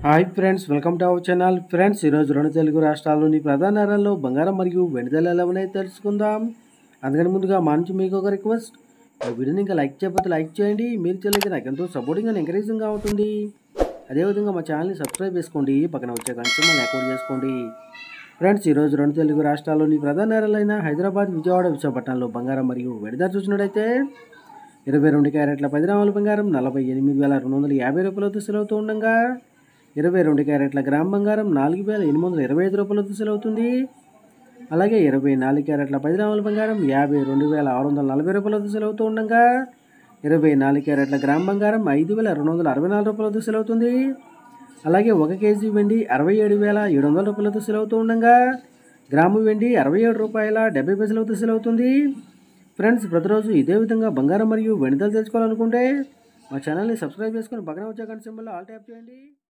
hi friends welcome to our channel friends ఈరోజు రెండు తెలుగు రాష్ట్రాల్లోని ప్రధాన నగరాల్లో బంగారం మరియు వెనుదల ఎలా ఉన్నాయో తెలుసుకుందాం అందుకని ముందుగా మా నుంచి మీకు ఒక రిక్వెస్ట్ ఈ వీడియోని ఇంకా లైక్ చేయకపోతే లైక్ చేయండి మీరు చేయలేదు నాకు ఎంతో సపోర్టింగ్ అండ్ ఎంకరేజింగ్గా ఉంటుంది అదేవిధంగా మా ఛానల్ని సబ్స్క్రైబ్ చేసుకోండి పక్కన వచ్చే కంచెం అకౌంట్ చేసుకోండి ఫ్రెండ్స్ ఈరోజు రెండు తెలుగు రాష్ట్రాల్లోని ప్రధాన నగరాలైన హైదరాబాద్ విజయవాడ విశాఖపట్నంలో బంగారం మరియు వెనుదల చూసినట్టయితే ఇరవై రెండు క్యారెట్ల పది గ్రాముల బంగారం నలభై ఎనిమిది వేల రెండు వందల యాభై రూపాయలతో సెలవుతూ ఉండగా ఇరవై రెండు క్యారెట్ల గ్రామ్ బంగారం నాలుగు వేల ఎనిమిది వందల ఇరవై ఐదు రూపాయలతో సెలవుతుంది అలాగే ఇరవై నాలుగు క్యారెట్ల పది గ్రాముల బంగారం యాభై రెండు వేల ఆరు వందల నలభై రూపాయలతో సెలవుతూ ఉండగా ఇరవై నాలుగు క్యారెట్ల గ్రామ్ బంగారం ఐదు వేల రెండు వందల అరవై నాలుగు రూపాయలతో సెలవుతుంది అలాగే ఒక కేజీ వెండి అరవై ఏడు వేల ఏడు వందల రూపాయలతో సెలవుతూ ఉండగా గ్రాము వెండి అరవై ఏడు రూపాయల డెబ్బై పైసలతో సెలవుతుంది ఫ్రెండ్స్ ప్రతిరోజు ఇదే విధంగా బంగారం మరియు వెనుదలు తెలుసుకోవాలనుకుంటే మా ఛానల్ని సబ్స్క్రైబ్ చేసుకొని పక్కన వచ్చే గంట సింబల్లో ఆల్ ట్యాప్ చేయండి